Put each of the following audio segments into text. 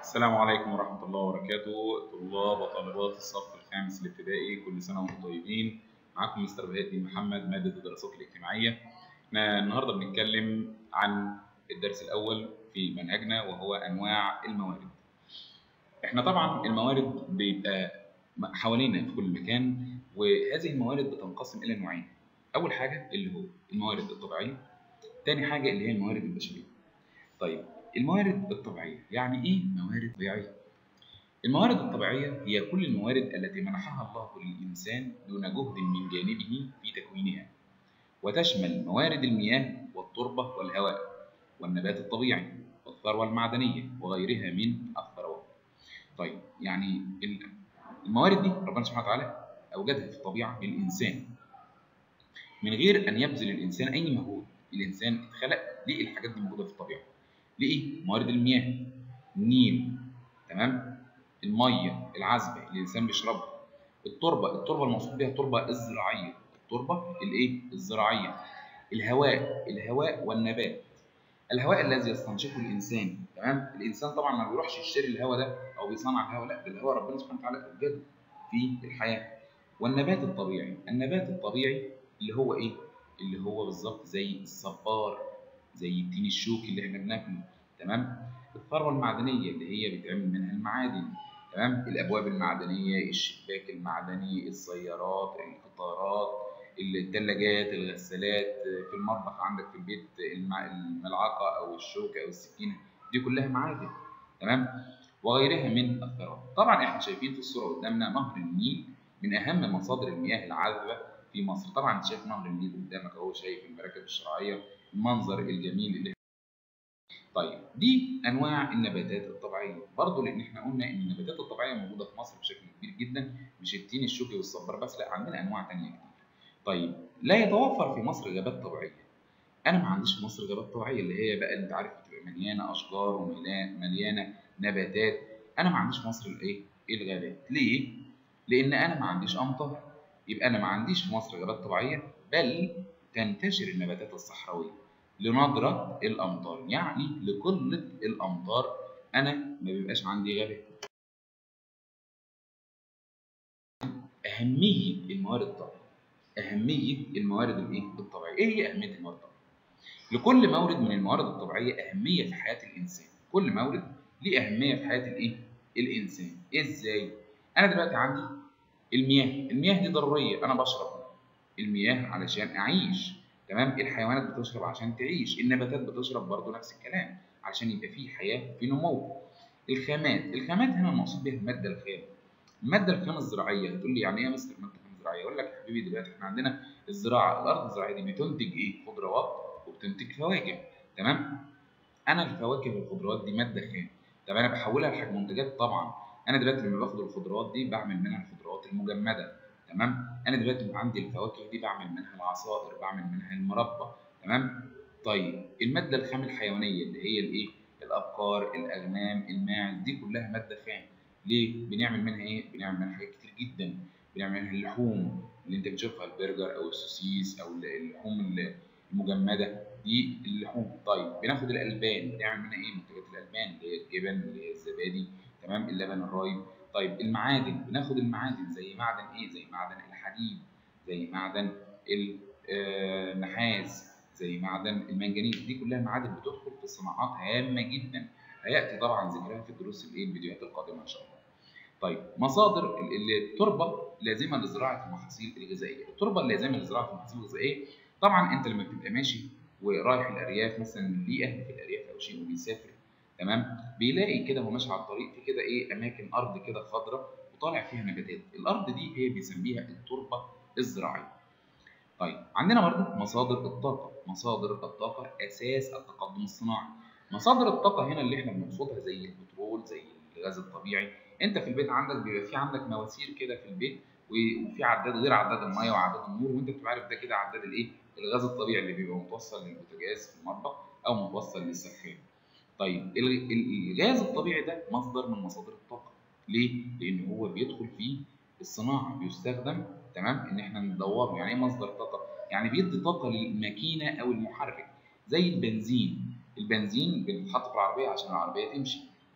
السلام عليكم ورحمة الله وبركاته طلاب وطالبات الصف الخامس الابتدائي كل سنة وانتم طيبين معاكم مستر بهادي محمد مادة الدراسات الاجتماعية احنا النهاردة بنتكلم عن الدرس الأول في منهجنا وهو أنواع الموارد احنا طبعا الموارد بيبقى حوالينا في كل مكان وهذه الموارد بتنقسم إلى نوعين أول حاجة اللي هو الموارد الطبيعية تاني حاجة اللي هي الموارد البشرية طيب الموارد الطبيعية يعني إيه موارد طبيعية؟ الموارد الطبيعية هي كل الموارد التي منحها الله للإنسان دون جهد من جانبه في تكوينها وتشمل موارد المياه والتربة والهواء والنبات الطبيعي والثروة المعدنية وغيرها من الثروات طيب يعني الموارد دي ربنا سبحانه وتعالى أوجدها في الطبيعة للإنسان من غير أن يبذل الإنسان أي مجهود الإنسان اتخلق ليه الحاجات دي موجودة في الطبيعة لإيه؟ موارد المياه النيل تمام المية العذبة اللي الإنسان بيشربها التربة التربة المقصود بها التربة الزراعية التربة الإيه؟ الزراعية الهواء الهواء والنبات الهواء الذي يستنشقه الإنسان تمام الإنسان طبعا ما بيروحش يشتري الهواء ده أو بيصنع الهواء لا ده الهواء ربنا سبحانه وتعالى أوجده في الحياة والنبات الطبيعي النبات الطبيعي اللي هو إيه؟ اللي هو بالظبط زي الصبار زي التين الشوكي اللي احنا بناكله تمام الثروه المعدنيه اللي هي بيتعمل منها المعادن تمام الابواب المعدنيه الشباك المعدني السيارات القطارات الثلاجات الغسالات في المطبخ عندك في البيت الملعقه او الشوكه او السكينه دي كلها معادن تمام وغيرها من الثروات طبعا احنا شايفين في الصوره قدامنا نهر النيل من اهم مصادر المياه العذبه في مصر طبعا انت شايف نهر النيل قدامك اهو شايف المراكب الشراعيه المنظر الجميل اللي طيب دي انواع النباتات الطبيعيه برضه لان احنا قلنا ان النباتات الطبيعيه موجوده في مصر بشكل كبير جدا مش التين الشوكي والصبار بس لا عندنا انواع ثانيه كتير طيب لا يتوفر في مصر غابات طبيعيه انا ما عنديش في مصر غابات طبيعيه اللي هي بقى انت عارف بتبقى مليانه اشجار ومليانه نباتات انا ما عنديش في مصر الايه الغابات ليه لان انا ما عنديش امطار يبقى انا ما عنديش في مصر غابات طبيعيه بل تنتشر النباتات الصحراويه لندرة الأمطار يعني لقلة الأمطار أنا ما بيبقاش عندي غابات أهمية الموارد الطبيعية أهمية الموارد الإيه؟ الطبيعية إيه هي أهمية الموارد الطبيعية؟ لكل مورد من الموارد الطبيعية أهمية في حياة الإنسان كل مورد ليه أهمية في حياة الإيه؟ الإنسان إزاي؟ أنا دلوقتي عندي المياه المياه دي ضرورية أنا بشرب المياه علشان أعيش تمام الحيوانات بتشرب عشان تعيش النباتات بتشرب برضه نفس الكلام عشان يبقى فيه حياه في نمو الخامات الخامات هنا المقصود بها الماده الخام الماده الخام الزراعيه هتقول لي يعني ايه يا مستر ماده خام زراعيه اقول لك يا حبيبي دلوقتي احنا عندنا الزراعه الارض الزراعيه دي بتنتج ايه خضروات وبتنتج فواكه تمام انا الفواكه والخضروات دي ماده خام طب انا بحولها لحاجه منتجات طبعا انا دلوقتي لما باخد الخضروات دي بعمل منها الخضروات المجمده تمام انا دلوقتي عندي الفواكه دي بعمل منها العصائر بعمل منها المربى تمام طيب الماده الخام الحيوانيه اللي هي الايه الابقار الاغنام الماعز دي كلها ماده خام ليه بنعمل منها ايه بنعمل منها حاجات كتير جدا بنعمل منها اللحوم اللي انت بتشوفها البرجر او السوسيس او اللحوم المجمده دي اللحوم طيب بناخد الالبان بنعمل منها ايه منتجات الالبان اللي هي الجبن اللي هي الزبادي تمام اللبن الرايب طيب المعادن بناخد المعادن زي معدن ايه زي معدن الحديد زي معدن النحاس زي معدن المنجنيز دي كلها معادن بتدخل في صناعات هامه جدا هياتي طبعا ذكرها في الدروس الايه الفيديوهات القادمه ان شاء الله طيب مصادر التربه لازمه لزراعه المحاصيل الغذائيه التربه اللازمه لزراعه المحاصيل الغذائيه طبعا انت لما بتبقى ماشي ورايح الارياف مثلا ليه اهل في الارياف او شيء وبيسافر تمام بيلاقي كده وهو ماشي على الطريق في كده ايه اماكن ارض كده خضراء وطالع فيها نباتات الارض دي هي بيسميها التربه الزراعيه طيب عندنا برضه مصادر الطاقه مصادر الطاقه اساس التقدم الصناعي مصادر الطاقه هنا اللي احنا بنقصدها زي البترول زي الغاز الطبيعي انت في البيت عندك بيبقى في عندك مواسير كده في البيت وفي عداد غير عداد الميه وعداد النور وانت بتبقى عارف ده كده عداد الايه الغاز الطبيعي اللي بيبقى متوصل للبوتاجاز في المطبخ او متوصل للسخان طيب الغاز الطبيعي ده مصدر من مصادر الطاقه ليه لان هو بيدخل في الصناعه بيستخدم تمام ان احنا ندوره يعني ايه مصدر طاقه يعني بيدي طاقه للماكينه او المحرك زي البنزين البنزين بيتحط في العربيه عشان العربيه تمشي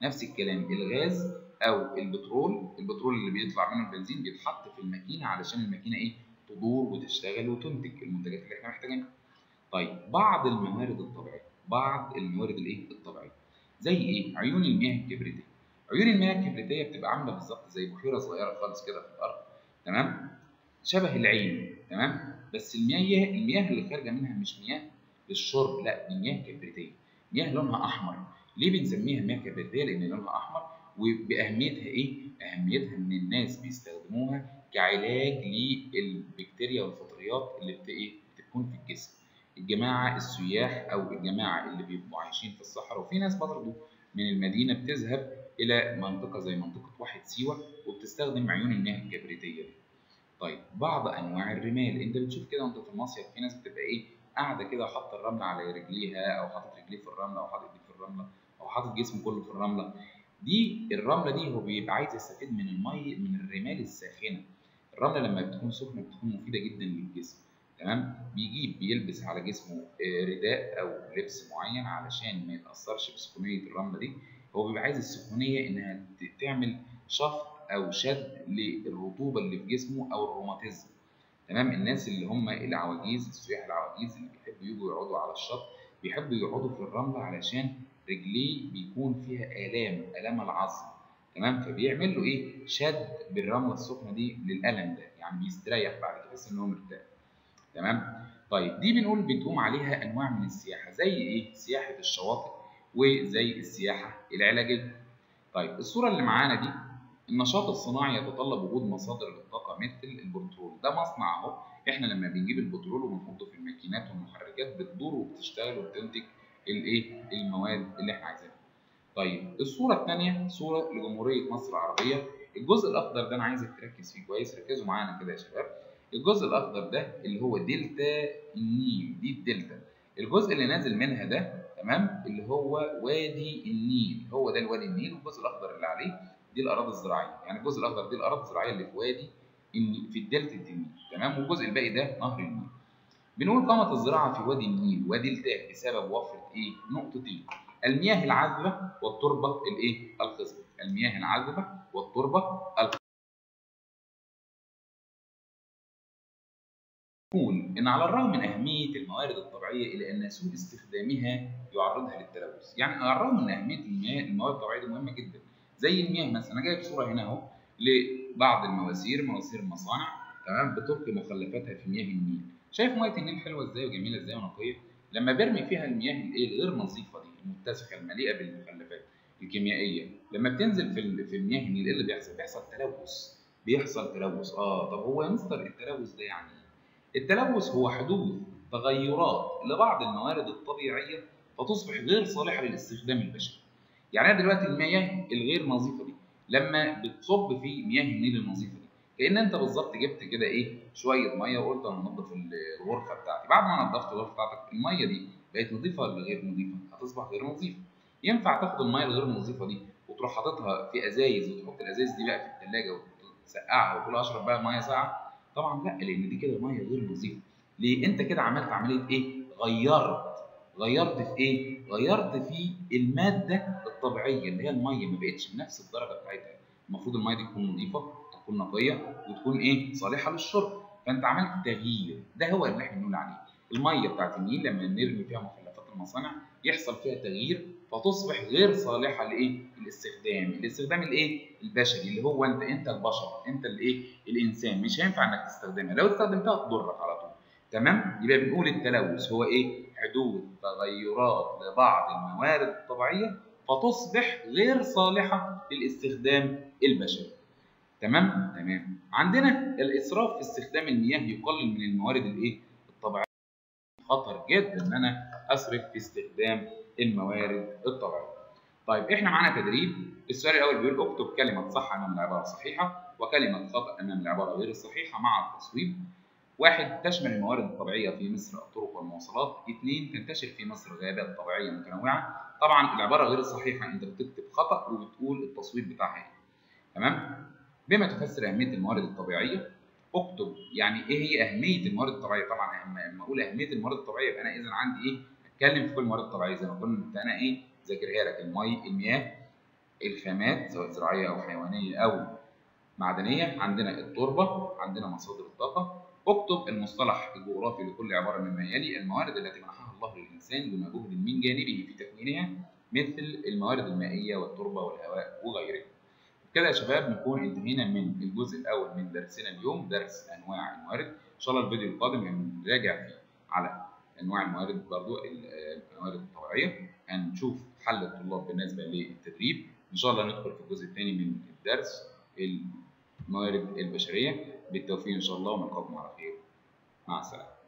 نفس الكلام الغاز او البترول البترول اللي بيطلع منه البنزين بيتحط في الماكينه علشان الماكينه ايه تدور وتشتغل وتنتج المنتجات اللي احنا محتاجينها طيب بعض الموارد الطبيعيه بعض الموارد الايه الطبيعيه زي ايه عيون المياه الكبريتيه عيون المياه الكبريتيه بتبقى عامله بالظبط زي بحيره صغيره خالص كده في الارض تمام شبه العين تمام بس المياه المياه اللي خارجه منها مش مياه للشرب لا دي مياه كبريتيه مياه لونها احمر ليه بنسميها مياه كبريتيه لان لونها احمر وباهميتها ايه اهميتها ان الناس بيستخدموها كعلاج للبكتيريا والفطريات اللي بت ايه بتكون في الجسم الجماعه السياح او الجماعه اللي بيبقوا عايشين في الصحراء وفي ناس برضه من المدينه بتذهب الى منطقه زي منطقه واحد سيوه وبتستخدم عيون المياه الكبريتيه دي طيب بعض انواع الرمال انت بتشوف كده وانت في المصيف في ناس بتبقى ايه قاعده كده حاطه الرمله على رجليها او حاطط رجليه في الرمله او حاطط ايديه في الرمله او حاطط جسمه كله في الرمله دي الرمله دي هو بيبقى عايز يستفيد من المي من الرمال الساخنه الرمله لما بتكون سخنه بتكون مفيده جدا للجسم تمام بيجيب بيلبس على جسمه رداء او لبس معين علشان ما يتاثرش بسخونيه الرمله دي هو بيبقى عايز السخونيه انها تعمل شفط او شد للرطوبه اللي في جسمه او الروماتيزم تمام الناس اللي هم العواجيز السياح العواجيز اللي بيحبوا يجوا يقعدوا على الشط بيحبوا يقعدوا في الرمله علشان رجليه بيكون فيها الام الام العظم تمام فبيعمل له ايه شد بالرمله السخنه دي للالم ده يعني بيستريح بعد كده يحس ان هو مرتاح تمام طيب دي بنقول بتقوم عليها انواع من السياحه زي ايه سياحه الشواطئ وزي السياحه العلاجيه طيب الصوره اللي معانا دي النشاط الصناعي يتطلب وجود مصادر للطاقه مثل البترول ده مصنع اهو احنا لما بنجيب البترول وبنحطه في الماكينات والمحركات بتدور وبتشتغل وبتنتج الايه المواد اللي احنا عايزينها طيب الصوره الثانيه صوره لجمهوريه مصر العربيه الجزء الاخضر ده انا عايزك تركز فيه كويس ركزوا معانا كده يا شباب الجزء الاخضر ده اللي هو دلتا النيل دي الدلتا الجزء اللي نازل منها ده تمام اللي هو وادي النيل هو ده الوادي النيل والجزء الاخضر اللي عليه دي الاراضي الزراعيه يعني الجزء الاخضر دي الاراضي الزراعيه اللي في وادي النيل في الدلتا النيل تمام والجزء الباقي ده نهر النيل بنقول قامت الزراعه في وادي النيل ودلتاه بسبب وفره ايه نقطتين المياه العذبه والتربه الايه الخصبه المياه العذبه والتربه الخصبه نقول ان على الرغم من اهميه الموارد الطبيعيه الا ان سوء استخدامها يعرضها للتلوث يعني على الرغم من اهميه المياه المواد الطبيعيه دي مهمه جدا زي المياه مثلا انا جايب صوره هنا اهو لبعض المواسير مواسير المصانع تمام بتلقي مخلفاتها في مياه النيل شايف ميه النيل حلوه ازاي وجميله ازاي ونقيه لما برمي فيها المياه الايه الغير نظيفه دي المتسخه المليئه بالمخلفات الكيميائيه لما بتنزل في في المياه النيل ايه اللي بيحصل بيحصل تلوث بيحصل تلوث اه طب هو يا مستر التلوث ده يعني ايه التلوث هو حدوث تغيرات لبعض الموارد الطبيعيه فتصبح غير صالحه للاستخدام البشري يعني انا دلوقتي المياه الغير نظيفه دي لما بتصب في مياه النيل النظيفه دي كان انت بالظبط جبت كده ايه شويه ميه وقلت انا هنضف الغرفه بتاعتي بعد ما نضفت الغرفه بتاعتك الميه دي بقت نظيفه ولا غير نظيفه هتصبح غير نظيفه ينفع تاخد الميه الغير نظيفه دي وتروح حاططها في ازايز وتحط الازايز دي بقى في الثلاجه وتسقعها وتقول اشرب بقى ميه ساقعه طبعا لا لان دي كده ميه غير نظيفه ليه انت كده عملت عمليه ايه غيرت غيرت في ايه غيرت في الماده الطبيعيه اللي هي الميه ما بقتش بنفس الدرجه بتاعتها المفروض الميه دي تكون نظيفه تكون نقيه وتكون ايه صالحه للشرب فانت عملت تغيير ده هو اللي احنا بنقول عليه الميه بتاعت النيل لما نرمي فيها مخلفات المصانع يحصل فيها تغيير فتصبح غير صالحه لايه الاستخدام الاستخدام الايه البشري اللي هو انت انت البشر انت الايه الانسان مش هينفع انك تستخدمها لو استخدمتها تضرك على طول تمام يبقى بنقول التلوث هو ايه حدوث تغيرات لبعض الموارد الطبيعيه فتصبح غير صالحه للاستخدام البشري تمام تمام عندنا الاسراف في استخدام المياه يقلل من الموارد الايه الطبيعيه خطر جدا ان انا اسرف في استخدام الموارد الطبيعيه طيب احنا معانا تدريب السؤال الاول بيقول اكتب كلمه صح امام العباره الصحيحه وكلمه خطا امام العباره غير الصحيحه مع التصويب واحد تشمل الموارد الطبيعيه في مصر الطرق والمواصلات اثنين تنتشر في مصر غابات طبيعيه متنوعه طبعا العباره غير الصحيحه انت بتكتب خطا وبتقول التصويب بتاعها ايه تمام بما تفسر اهميه الموارد الطبيعيه اكتب يعني ايه هي اهميه الموارد الطبيعيه طبعا لما اقول اهميه الموارد الطبيعيه يبقى انا اذا عندي ايه اتكلم في كل الموارد الطبيعيه زي ما كنت انا ايه ذاكرها لك المي المياه الخامات سواء زراعيه او حيوانيه او معدنيه عندنا التربه عندنا مصادر الطاقه اكتب المصطلح الجغرافي لكل عباره مما يلي الموارد التي منحها الله للانسان دون جهد من جانبه في تكوينها مثل الموارد المائيه والتربه والهواء وغيرها كده يا شباب نكون انتهينا من الجزء الاول من درسنا اليوم درس انواع الموارد ان شاء الله الفيديو القادم هنراجع فيه على انواع الموارد برضو الموارد الطبيعيه هنشوف حل الطلاب بالنسبه للتدريب ان شاء الله ندخل في الجزء الثاني من الدرس الموارد البشريه بالتوفيق ان شاء الله ونلقاكم على خير مع السلامه